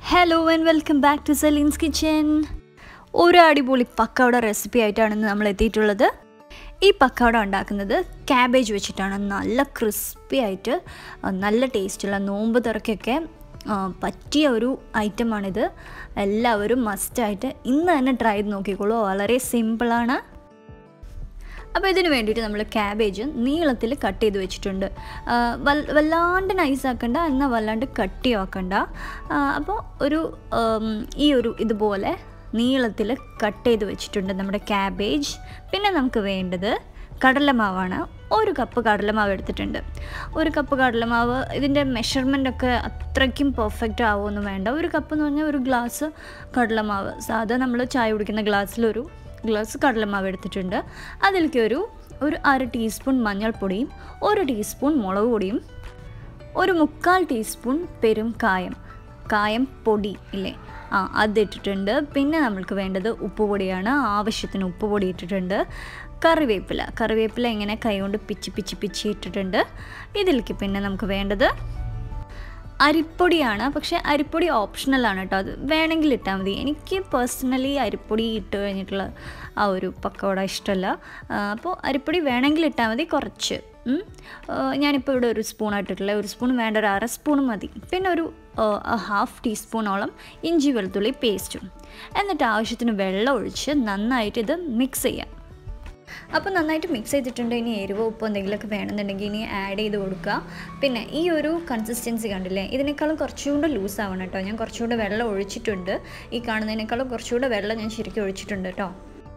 Hello and welcome back to Saleen's kitchen ഒരു അടിപൊളി pakkavada recipe ആയിട്ടാണ് ഇന്ന് നമ്മൾ എത്തിയിട്ടുള്ളത് ഈ പക്കവട ഉണ്ടാക്കുന്നത് ക്യാബേജ് വെച്ചിട്ടാണ് നല്ല ക്രിസ്പി ആയിട്ട് ആ, നല്ല ടേസ്റ്റുള്ള നോമ്പ് തുറക്കൊക്കെ ആ, പറ്റിയ ഒരു ഐറ്റമാണിത് എല്ലാവരും മസ്റ്റായിട്ട് ഇന്ന് തന്നെ ട്രൈ ചെയ്ത് നോക്കിക്കോളൂ വളരെ സിമ്പിളാണ് അപ്പോൾ ഇതിന് വേണ്ടിയിട്ട് നമ്മൾ ക്യാബേജ് നീളത്തിൽ കട്ട് ചെയ്ത് വെച്ചിട്ടുണ്ട് ആ, വൽ- വല്ലാണ്ട് നൈസ് ആക്കണ്ട എന്നാൽ വല്ലാണ്ട് കട്ടിയും ആക്കണ്ട ആ, അപ്പോൾ ഒരു ഉം, ഈ ഒരു ഇതുപോലെ നീളത്തിൽ കട്ട് ചെയ്ത് വെച്ചിട്ടുണ്ട് നമ്മുടെ ക്യാബേജ് പിന്നെ നമുക്ക് വേണ്ടത് കടലമാവാണ് ഒരു കപ്പ് കടലമാവ് എടുത്തിട്ടുണ്ട് ഒരു കപ്പ് കടലമാവ് ഇതിൻ്റെ മെഷർമെൻ്റ് ഒക്കെ അത്രയ്ക്കും പെർഫെക്റ്റ് ആവുമൊന്നും വേണ്ട ഒരു കപ്പ് എന്ന് പറഞ്ഞാൽ ഒരു ഗ്ലാസ് കടലമാവ് സാധാ നമ്മൾ ചായ കുടിക്കുന്ന ഗ്ലാസ്സിലൊരു ഗ്ലാസ് കടലമാവ് എടുത്തിട്ടുണ്ട് അതിലേക്ക് ഒരു ഒരു അര ടീസ്പൂൺ മഞ്ഞൾപ്പൊടിയും ഒരു ടീസ്പൂൺ മുളക് പൊടിയും ഒരു മുക്കാൽ ടീസ്പൂൺ പെരും കായം കായം പൊടി ഇല്ലേ ആ അതിട്ടിട്ടുണ്ട് പിന്നെ നമ്മൾക്ക് വേണ്ടത് ഉപ്പ് പൊടിയാണ് ആവശ്യത്തിന് ഉപ്പ് പൊടി ഇട്ടിട്ടുണ്ട് കറിവേപ്പില കറിവേപ്പില ഇങ്ങനെ കൈകൊണ്ട് പിച്ചി പിച്ചി പിച്ചി ഇട്ടിട്ടുണ്ട് ഇതിലേക്ക് പിന്നെ നമുക്ക് വേണ്ടത് അരിപ്പൊടിയാണ് പക്ഷേ അരിപ്പൊടി ഓപ്ഷണലാണ് കേട്ടോ അത് വേണമെങ്കിൽ ഇട്ടാൽ മതി എനിക്ക് പേഴ്സണലി അരിപ്പൊടി ഇട്ട് കഴിഞ്ഞിട്ടുള്ള ആ ഒരു പക്കവട ഇഷ്ടമല്ല ആ, അപ്പോൾ അരിപ്പൊടി വേണമെങ്കിൽ ഇട്ടാൽ മതി കുറച്ച് ഉം. ആ, ഞാനിപ്പോൾ ഇവിടെ ഒരു സ്പൂൺ ഇട്ടിട്ടില്ല ഒരു സ്പൂൺ വേണ്ട ഒരു അര സ്പൂൺ മതി പിന്നെ ഒരു ഹാഫ് ടീസ്പൂണോളം ഇഞ്ചി വെളുത്തുള്ളി പേസ്റ്റും എന്നിട്ട് ആവശ്യത്തിന് വെള്ളം ഒഴിച്ച് നന്നായിട്ട് ഇത് മിക്സ് ചെയ്യാം അപ്പോൾ നന്നായിട്ട് മിക്സ് ചെയ്തിട്ടുണ്ട് ഇനി എരിവോ ഉപ്പോ എന്തെങ്കിലുമൊക്കെ വേണമെന്നുണ്ടെങ്കിൽ ഇനി ആഡ് ചെയ്ത് കൊടുക്കുക പിന്നെ ഈ ഒരു കൺസിസ്റ്റൻസി കണ്ടില്ലേ ഇതിനേക്കാളും കുറച്ചുകൂടെ ലൂസ് ആവണം കേട്ടോ ഞാൻ കുറച്ചുകൂടെ വെള്ളം ഒഴിച്ചിട്ടുണ്ട് ഈ കാണുന്നതിനേക്കാളും കുറച്ചുകൂടെ വെള്ളം ഞാൻ ശരിക്കും ഒഴിച്ചിട്ടുണ്ട് കേട്ടോ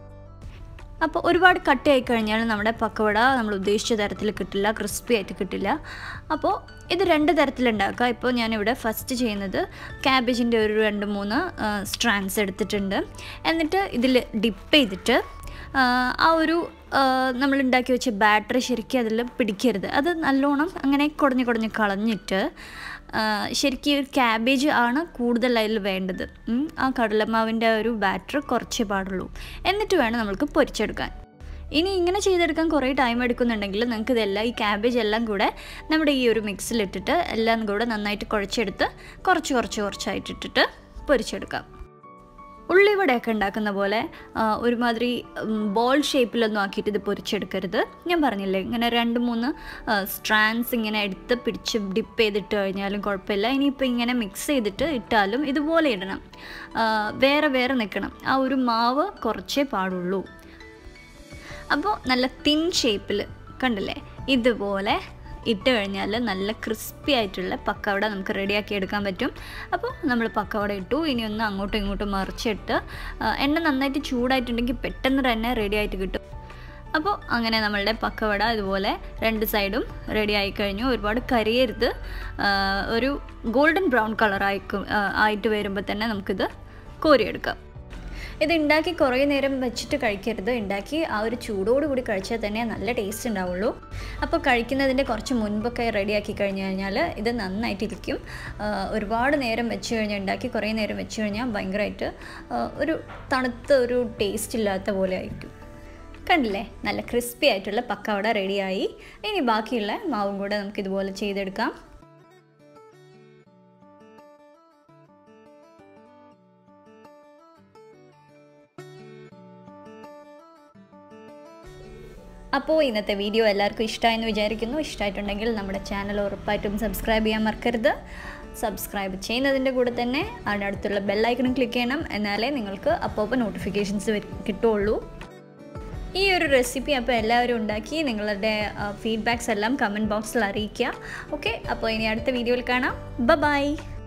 അപ്പോൾ ഒരുപാട് കട്ടിയായി കഴിഞ്ഞാൽ നമ്മുടെ പക്കവട നമ്മൾ ഉദ്ദേശിച്ച തരത്തിൽ കിട്ടില്ല ക്രിസ്പി ആയിട്ട് കിട്ടില്ല അപ്പോൾ ഇത് രണ്ട് തരത്തിലുണ്ടാക്കുക ഇപ്പോൾ ഞാനിവിടെ ഫസ്റ്റ് ചെയ്യുന്നത് ക്യാബേജിൻ്റെ ഒരു രണ്ട് മൂന്ന് സ്ട്രാൻഡ്സ് എടുത്തിട്ടുണ്ട് എന്നിട്ട് ഇതിൽ ഡിപ്പ് ചെയ്തിട്ട് ആ, ആ ഒരു നമ്മൾ ഉണ്ടാക്കി വെച്ച ബാറ്ററി ശരിക്കും അതിൽ പിടിക്കരുത് അത് നല്ലോണം അങ്ങനെ കുടഞ്ഞ് കുടഞ്ഞ് കളഞ്ഞിട്ട് ആ, ശരിക്കും ഒരു ക്യാബേജ് ആണ് കൂടുതൽ അതിൽ വേണ്ടത് ഉം. ആ കടലമാവിൻ്റെ ഒരു ബാറ്റർ കുറച്ചേ പാടുള്ളൂ എന്നിട്ട് വേണം നമുക്ക് പൊരിച്ചെടുക്കാൻ ഇനി ഇങ്ങനെ ചെയ്തെടുക്കാൻ കുറേ ടൈം എടുക്കുന്നുണ്ടെങ്കിൽ നിങ്ങൾക്ക് ഇതെല്ലാം ഈ ക്യാബേജ് എല്ലാം കൂടെ നമ്മുടെ ഈ ഒരു മിക്സിലിട്ടിട്ട് എല്ലാം കൂടെ നന്നായിട്ട് കുഴച്ചെടുത്ത് കുറച്ച് കുറച്ച് കുറച്ചായിട്ട് ഇട്ടിട്ട് പൊരിച്ചെടുക്കാം ഉള്ളിവടയൊക്കെ ഉണ്ടാക്കുന്ന പോലെ ആ, ഒരുമാതിരി ബോൾ ഷേപ്പിലൊന്നും ആക്കിയിട്ട് ഇത് പൊരിച്ചെടുക്കരുത് ഞാൻ പറഞ്ഞില്ലേ ഇങ്ങനെ രണ്ട് മൂന്ന് സ്ട്രാൻഡ്സ് ഇങ്ങനെ എടുത്ത് പിടിച്ച് ഡിപ്പ് ചെയ്തിട്ട് കഴിഞ്ഞാലും കുഴപ്പമില്ല ഇനിയിപ്പോൾ ഇങ്ങനെ മിക്സ് ചെയ്തിട്ട് ഇട്ടാലും ഇതുപോലെ ഇടണം ആ, വേറെ വേറെ നിൽക്കണം ആ ഒരു മാവ് കുറച്ചേ പാടുള്ളൂ അപ്പോൾ നല്ല തിൻ ഷേപ്പിൽ കണ്ടില്ലേ ഇതുപോലെ ഇട്ട് കഴിഞ്ഞാൽ നല്ല ക്രിസ്പി ആയിട്ടുള്ള പക്കവട നമുക്ക് റെഡിയാക്കി എടുക്കാൻ പറ്റും അപ്പോൾ നമ്മൾ പക്കവട ഇട്ടു ഇനി ഒന്ന് അങ്ങോട്ടും ഇങ്ങോട്ടും മറിച്ചിട്ട് ആ, എണ്ണ നന്നായിട്ട് ചൂടായിട്ടുണ്ടെങ്കിൽ പെട്ടെന്ന് തന്നെ റെഡി ആയിട്ട് കിട്ടും അപ്പോൾ അങ്ങനെ നമ്മളുടെ പക്കവട ഇതുപോലെ രണ്ട് സൈഡും റെഡി ആയി കഴിഞ്ഞു ഒരുപാട് കരിയരുത് ആ, ഒരു ഗോൾഡൻ ബ്രൗൺ കളർ ആയിക്കും ആ, ആയിട്ട് വരുമ്പോൾ തന്നെ നമുക്കിത് കോരിയെടുക്കാം ഇത് ഉണ്ടാക്കി കുറേ നേരം വെച്ചിട്ട് കഴിക്കരുത് ഉണ്ടാക്കി ആ ഒരു ചൂടോടുകൂടി കഴിച്ചാൽ തന്നെ നല്ല ടേസ്റ്റ് ഉണ്ടാവുള്ളൂ അപ്പോൾ കഴിക്കുന്നതിൻ്റെ കുറച്ച് മുൻപൊക്കെ റെഡിയാക്കി കഴിഞ്ഞ് കഴിഞ്ഞാൽ ഇത് നന്നായിട്ടിരിക്കും ആ, ഒരുപാട് നേരം വെച്ച് കഴിഞ്ഞാൽ ഉണ്ടാക്കി കുറേ നേരം വെച്ച് കഴിഞ്ഞാൽ ഭയങ്കരമായിട്ട് ആ, ഒരു തണുത്ത ഒരു ടേസ്റ്റ് ഇല്ലാത്ത പോലെ ആയിരിക്കും കണ്ടില്ലേ നല്ല ക്രിസ്പി ആയിട്ടുള്ള പക്കവട റെഡിയായി ഇനി ബാക്കിയുള്ള മാവും കൂടെ നമുക്ക് ഇതുപോലെ ചെയ്തെടുക്കാം അപ്പോൾ ഇന്നത്തെ വീഡിയോ എല്ലാവർക്കും ഇഷ്ടമായെന്ന് വിചാരിക്കുന്നു ഇഷ്ടമായിട്ടുണ്ടെങ്കിൽ നമ്മുടെ ചാനൽ ഉറപ്പായിട്ടും സബ്സ്ക്രൈബ് ചെയ്യാൻ മറക്കരുത് സബ്സ്ക്രൈബ് ചെയ്യുന്നതിൻ്റെ കൂടെ തന്നെ അതിനടുത്തുള്ള ബെല്ലൈക്കണും ക്ലിക്ക് ചെയ്യണം എന്നാലേ നിങ്ങൾക്ക് അപ്പോൾ നോട്ടിഫിക്കേഷൻസ് കിട്ടുള്ളൂ ഈ ഒരു റെസിപ്പി അപ്പോൾ എല്ലാവരും ഉണ്ടാക്കി നിങ്ങളുടെ ഫീഡ്ബാക്സ് എല്ലാം കമൻറ്റ് ബോക്സിൽ അറിയിക്കുക ഓക്കെ അപ്പോൾ ഇനി അടുത്ത വീഡിയോയിൽ കാണാം ബ ബൈ